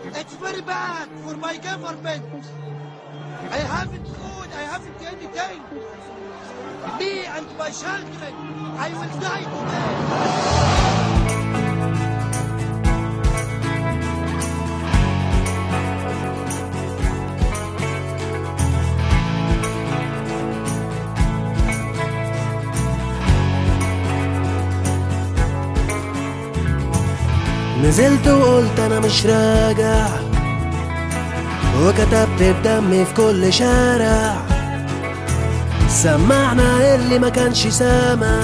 It's very bad for my government. I haven't food, I haven't anything. Me and my children, I will die today. نزلت وقلت انا مش راجع وكتبت بدمي في كل شارع سمعنا اللي ما كانش سامع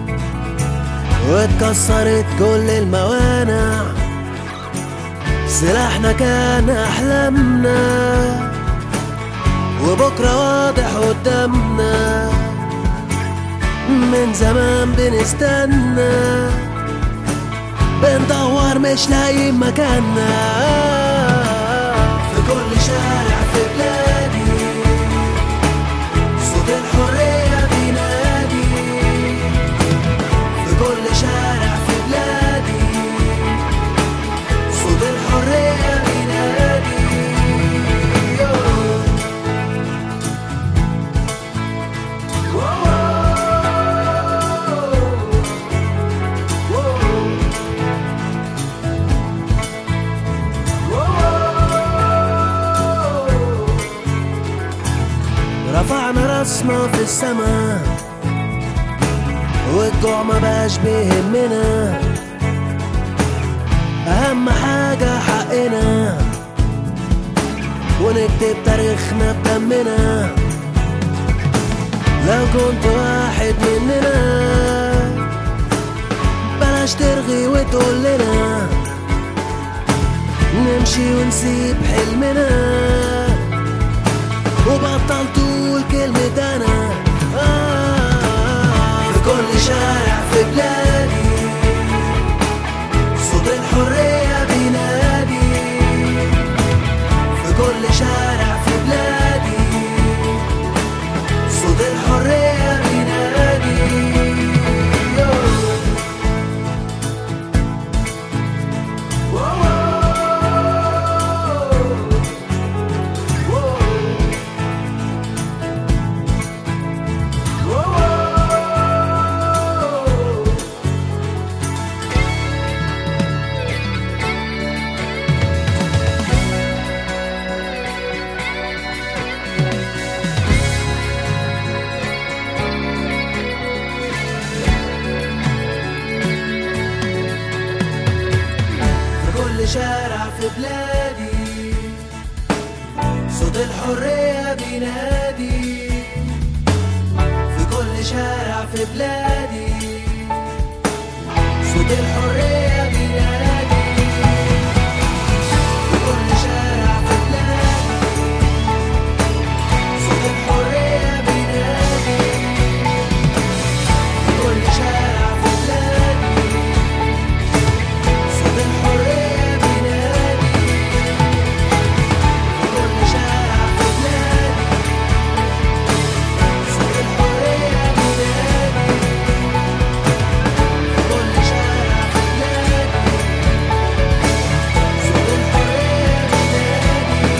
واتكسرت كل الموانع سلاحنا كان احلامنا وبكره واضح قدامنا من زمان بنستنى بندور مش لاقيين مكاننا في كل شارع في بلادي صوت الحرية بينادي في كل شارع في بلادي صوت الحرية بينادي رفعنا راسنا في السماء والجوع ما بقاش بيهمنا أهم حاجة حقنا ونكتب تاريخنا بدمنا لو كنت واحد مننا بلاش ترغي وتقول لنا نمشي ونسيب حلمنا وبطل تقول كلمة أنا آه في كل شارع في بلادي صوت الحرية بينادي في كل شارع في بلادي صوت الحرية بينادي في كل شارع في بلادي صوت الحرية بينادي في كل شارع في بلادي صوت الحرية بينادي في كل شارع في بلادي صوت الحرية بينادي في كل شارع في بلادي صوت الحرية بينادي في كل شارع في بلادي صوت الحرية بينادي في كل شارع في بلادي صوت الحرية بينادي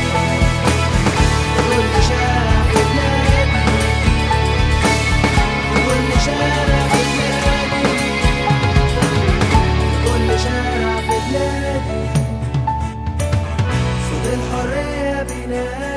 في كل شارع في بلادي في كل شارع في بلادي كل شارع في بلادي صوت الحرية بينادي